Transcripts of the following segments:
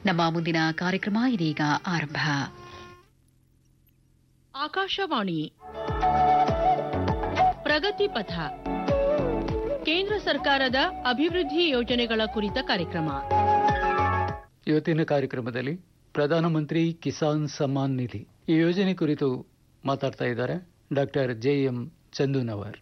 ನಮ್ಮ ಮುಂದಿನ ಕಾರ್ಯಕ್ರಮ ಇದೀಗ ಆರಂಭ ಆಕಾಶವಾಣಿ ಪ್ರಗತಿ ಪಥ ಕೇಂದ್ರ ಸರ್ಕಾರದ ಅಭಿವೃದ್ಧಿ ಯೋಜನೆಗಳ ಕುರಿತ ಕಾರ್ಯಕ್ರಮ ಇವತ್ತಿನ ಕಾರ್ಯಕ್ರಮದಲ್ಲಿ ಪ್ರಧಾನಮಂತ್ರಿ ಕಿಸಾನ್ ಸಮ್ಮಾನ್ ನಿಧಿ ಈ ಯೋಜನೆ ಕುರಿತು ಮಾತಾಡ್ತಾ ಇದ್ದಾರೆ ಡಾಕ್ಟರ್ ಜೆ ಎಂ ಚಂದೂನವರ್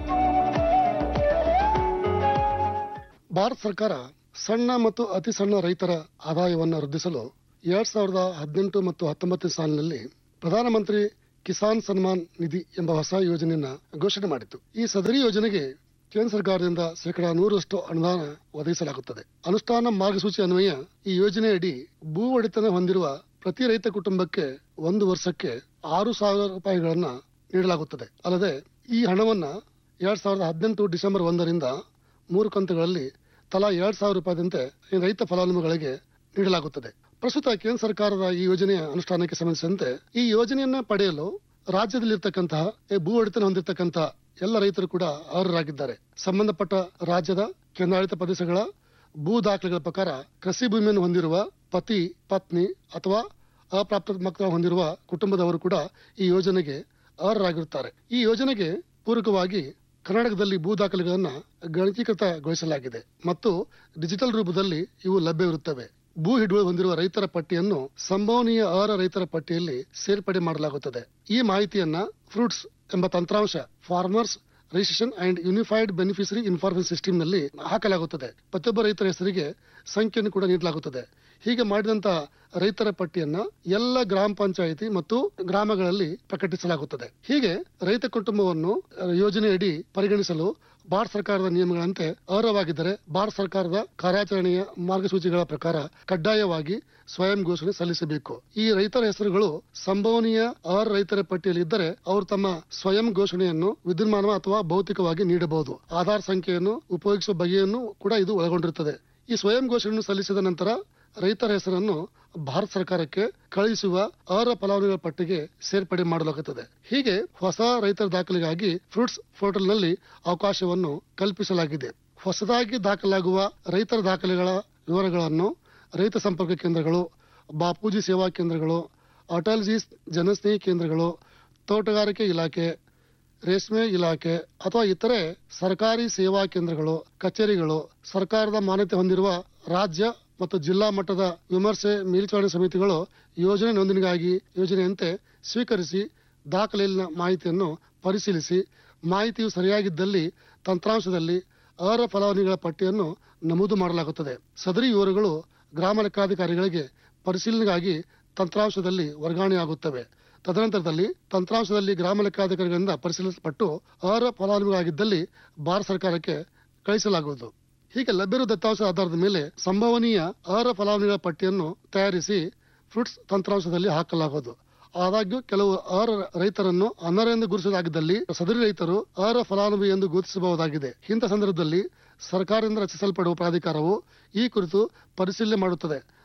ಭಾರತ ಸರ್ಕಾರ ಸಣ್ಣ ಮತ್ತು ಅತಿ ಸಣ್ಣ ರೈತರ ಆದಾಯವನ್ನು ವೃದ್ಧಿಸಲು ಎರಡ್ ಸಾವಿರದ ಹದಿನೆಂಟು ಮತ್ತು ಹತ್ತೊಂಬತ್ತನೇ ಸಾಲಿನಲ್ಲಿ ಪ್ರಧಾನಮಂತ್ರಿ ಕಿಸಾನ್ ಸನ್ಮಾನ್ ನಿಧಿ ಎಂಬ ಹೊಸ ಯೋಜನೆಯನ್ನ ಘೋಷಣೆ ಮಾಡಿತ್ತು ಈ ಸದರಿ ಯೋಜನೆಗೆ ಕೇಂದ್ರ ಸರ್ಕಾರದಿಂದ ಶೇಕಡಾ ನೂರರಷ್ಟು ಅನುದಾನ ಒದಗಿಸಲಾಗುತ್ತದೆ ಅನುಷ್ಠಾನ ಮಾರ್ಗಸೂಚಿ ಅನ್ವಯ ಈ ಯೋಜನೆಯಡಿ ಭೂ ಒಡೆತನ ಹೊಂದಿರುವ ಪ್ರತಿ ರೈತ ಕುಟುಂಬಕ್ಕೆ ಒಂದು ವರ್ಷಕ್ಕೆ ಆರು ಸಾವಿರ ರೂಪಾಯಿಗಳನ್ನ ನೀಡಲಾಗುತ್ತದೆ ಅಲ್ಲದೆ ಈ ಹಣವನ್ನ ಎರಡ್ ಸಾವಿರದ ಹದಿನೆಂಟು ಡಿಸೆಂಬರ್ ಒಂದರಿಂದ ಮೂರು ಕಂತುಗಳಲ್ಲಿ ತಲಾ ಎರಡ್ ಸಾವಿರ ರೂಪಾಯಿದಂತೆ ಈ ರೈತ ಫಲಾನುಭವಿಗಳಿಗೆ ನೀಡಲಾಗುತ್ತದೆ ಪ್ರಸ್ತುತ ಕೇಂದ್ರ ಸರ್ಕಾರದ ಈ ಯೋಜನೆಯ ಅನುಷ್ಠಾನಕ್ಕೆ ಸಂಬಂಧಿಸಿದಂತೆ ಈ ಯೋಜನೆಯನ್ನ ಪಡೆಯಲು ರಾಜ್ಯದಲ್ಲಿರ್ತಕ್ಕಂತಹ ಈ ಭೂ ಒಡೆತನ ಹೊಂದಿರತಕ್ಕಂತಹ ಎಲ್ಲ ರೈತರು ಕೂಡ ಅರ್ಹರಾಗಿದ್ದಾರೆ ಸಂಬಂಧಪಟ್ಟ ರಾಜ್ಯದ ಕೇಂದ್ರಾಡಳಿತ ಪ್ರದೇಶಗಳ ಭೂ ದಾಖಲೆಗಳ ಪ್ರಕಾರ ಕೃಷಿ ಭೂಮಿಯನ್ನು ಹೊಂದಿರುವ ಪತಿ ಪತ್ನಿ ಅಥವಾ ಅಪ್ರಾಪ್ತ ಮಕ್ಕಳ ಹೊಂದಿರುವ ಕುಟುಂಬದವರು ಕೂಡ ಈ ಯೋಜನೆಗೆ ಅರ್ಹರಾಗಿರುತ್ತಾರೆ ಈ ಯೋಜನೆಗೆ ಪೂರಕವಾಗಿ ಕರ್ನಾಟಕದಲ್ಲಿ ಭೂ ದಾಖಲೆಗಳನ್ನು ಗಣಕೀಕೃತಗೊಳಿಸಲಾಗಿದೆ ಮತ್ತು ಡಿಜಿಟಲ್ ರೂಪದಲ್ಲಿ ಇವು ಲಭ್ಯವಿರುತ್ತವೆ ಭೂ ಹಿಡುವಳಿ ಹೊಂದಿರುವ ರೈತರ ಪಟ್ಟಿಯನ್ನು ಸಂಭವನೀಯ ಅರ್ಹ ರೈತರ ಪಟ್ಟಿಯಲ್ಲಿ ಸೇರ್ಪಡೆ ಮಾಡಲಾಗುತ್ತದೆ ಈ ಮಾಹಿತಿಯನ್ನ ಫ್ರೂಟ್ಸ್ ಎಂಬ ತಂತ್ರಾಂಶ farmers registration and unified beneficiary information system ನಲ್ಲಿ ಹಾಕಲಾಗುತ್ತದೆ ಪ್ರತಿಯೊಬ್ಬ ರೈತರ ಹೆಸರಿಗೆ ಸಂಖ್ಯೆಯನ್ನು ಕೂಡ ನೀಡಲಾಗುತ್ತದೆ ಹೀಗೆ ಮಾಡಿದಂತಹ ರೈತರ ಪಟ್ಟಿಯನ್ನ ಎಲ್ಲ ಗ್ರಾಮ ಪಂಚಾಯಿತಿ ಮತ್ತು ಗ್ರಾಮಗಳಲ್ಲಿ ಪ್ರಕಟಿಸಲಾಗುತ್ತದೆ ಹೀಗೆ ರೈತ ಕುಟುಂಬವನ್ನು ಅಹ್, ಯೋಜನೆಯಡಿ ಪರಿಗಣಿಸಲು ಭಾರತ ಸರ್ಕಾರದ ನಿಯಮಗಳಂತೆ ಅರ್ಹವಾಗಿದ್ದರೆ ಭಾರತ ಸರ್ಕಾರದ ಕಾರ್ಯಾಚರಣೆಯ ಮಾರ್ಗಸೂಚಿಗಳ ಪ್ರಕಾರ ಕಡ್ಡಾಯವಾಗಿ ಸ್ವಯಂ ಘೋಷಣೆ ಸಲ್ಲಿಸಬೇಕು ಈ ರೈತರ ಹೆಸರುಗಳು ಸಂಭವನೀಯ ಅರ್ಹ ರೈತರ ಪಟ್ಟಿಯಲ್ಲಿ ಇದ್ದರೆ ಅವರು ತಮ್ಮ ಸ್ವಯಂ ಘೋಷಣೆಯನ್ನು ವಿದ್ಯುನ್ಮಾನ ಅಥವಾ ಭೌತಿಕವಾಗಿ ನೀಡಬಹುದು ಆಧಾರ್ ಸಂಖ್ಯೆಯನ್ನು ಉಪಯೋಗಿಸುವ ಬಗೆಯನ್ನು ಕೂಡ ಇದು ಒಳಗೊಂಡಿರುತ್ತದೆ ಈ ಸ್ವಯಂ ಘೋಷಣೆಯನ್ನು ಸಲ್ಲಿಸಿದ ನಂತರ ರೈತರ ಹೆಸರನ್ನು ಭಾರತ ಸರ್ಕಾರಕ್ಕೆ ಕಳುಹಿಸುವ ಅರ್ಹ ಫಲಾನುಭವಿಗಳ ಪಟ್ಟಿಗೆ ಸೇರ್ಪಡೆ ಮಾಡಲಾಗುತ್ತದೆ ಹೀಗೆ ಹೊಸ ರೈತರ ದಾಖಲೆಗಾಗಿ ಫ್ರೂಟ್ಸ್ ಪೋರ್ಟಲ್ನಲ್ಲಿ ಅವಕಾಶವನ್ನು ಕಲ್ಪಿಸಲಾಗಿದೆ ಹೊಸದಾಗಿ ದಾಖಲಾಗುವ ರೈತರ ದಾಖಲೆಗಳ ವಿವರಗಳನ್ನು ರೈತ ಸಂಪರ್ಕ ಕೇಂದ್ರಗಳು ಬಾಪೂಜಿ ಸೇವಾ ಕೇಂದ್ರಗಳು ಅಟಲ್ಜಿ ಜನಸ್ನೇಹಿ ಕೇಂದ್ರಗಳು ತೋಟಗಾರಿಕೆ ಇಲಾಖೆ ರೇಷ್ಮೆ ಇಲಾಖೆ ಅಥವಾ ಇತರೆ ಸರ್ಕಾರಿ ಸೇವಾ ಕೇಂದ್ರಗಳು ಕಚೇರಿಗಳು ಸರ್ಕಾರದ ಮಾನ್ಯತೆ ಹೊಂದಿರುವ ರಾಜ್ಯ ಮತ್ತು ಜಿಲ್ಲಾ ಮಟ್ಟದ ವಿಮರ್ಶೆ ಮೇಲ್ವಿಚಾರಣೆ ಸಮಿತಿಗಳು ಯೋಜನೆ ನೋಂದಣಿಗಾಗಿ ಯೋಜನೆಯಂತೆ ಸ್ವೀಕರಿಸಿ ದಾಖಲೆಯಲ್ಲಿನ ಮಾಹಿತಿಯನ್ನು ಪರಿಶೀಲಿಸಿ ಮಾಹಿತಿಯು ಸರಿಯಾಗಿದ್ದಲ್ಲಿ ತಂತ್ರಾಂಶದಲ್ಲಿ ಅರ್ಹ ಫಲಾನುಭವಿಗಳ ಪಟ್ಟಿಯನ್ನು ನಮೂದು ಮಾಡಲಾಗುತ್ತದೆ ಸದರಿ ವಿವರಗಳು ಗ್ರಾಮ ಲೆಕ್ಕಾಧಿಕಾರಿಗಳಿಗೆ ಪರಿಶೀಲನೆಗಾಗಿ ತಂತ್ರಾಂಶದಲ್ಲಿ ವರ್ಗಾವಣೆಯಾಗುತ್ತವೆ ತದನಂತರದಲ್ಲಿ ತಂತ್ರಾಂಶದಲ್ಲಿ ಗ್ರಾಮ ಲೆಕ್ಕಾಧಿಕಾರಿಗಳಿಂದ ಪರಿಶೀಲಿಸಲ್ಪಟ್ಟು ಅರ್ಹ ಫಲಾನುಭವಿಯಾಗಿದ್ದಲ್ಲಿ ಭಾರತ ಸರ್ಕಾರಕ್ಕೆ ಕಳಿಸಲಾಗುವುದು ಹೀಗೆ ಲಭ್ಯವಿರುವ ದತ್ತಾಂಶದ ಆಧಾರದ ಮೇಲೆ ಸಂಭವನೀಯ ಅರ್ಹ ಫಲಾನುಭವಿಗಳ ಪಟ್ಟಿಯನ್ನು ತಯಾರಿಸಿ ಫ್ರೂಟ್ಸ್ ತಂತ್ರಾಂಶದಲ್ಲಿ ಹಾಕಲಾಗುವುದು ಆದಾಗ್ಯೂ ಕೆಲವು ಅರ್ಹ ರೈತರನ್ನು ಅನರ್ಹರೆಂದು ಗುರುತಿಸಲಾಗಿದ್ದಲ್ಲಿ ಸದರಿ ರೈತರು ಅರ್ಹ ಫಲಾನುಭವಿ ಎಂದು ಗುರುತಿಸಬಹುದಾಗಿದೆ ಇಂಥ ಸಂದರ್ಭದಲ್ಲಿ ಸರ್ಕಾರದಿಂದ ರಚಿಸಲ್ಪಡುವ ಪ್ರಾಧಿಕಾರವು ಈ ಕುರಿತು ಪರಿಶೀಲನೆ ಮಾಡುತ್ತದೆ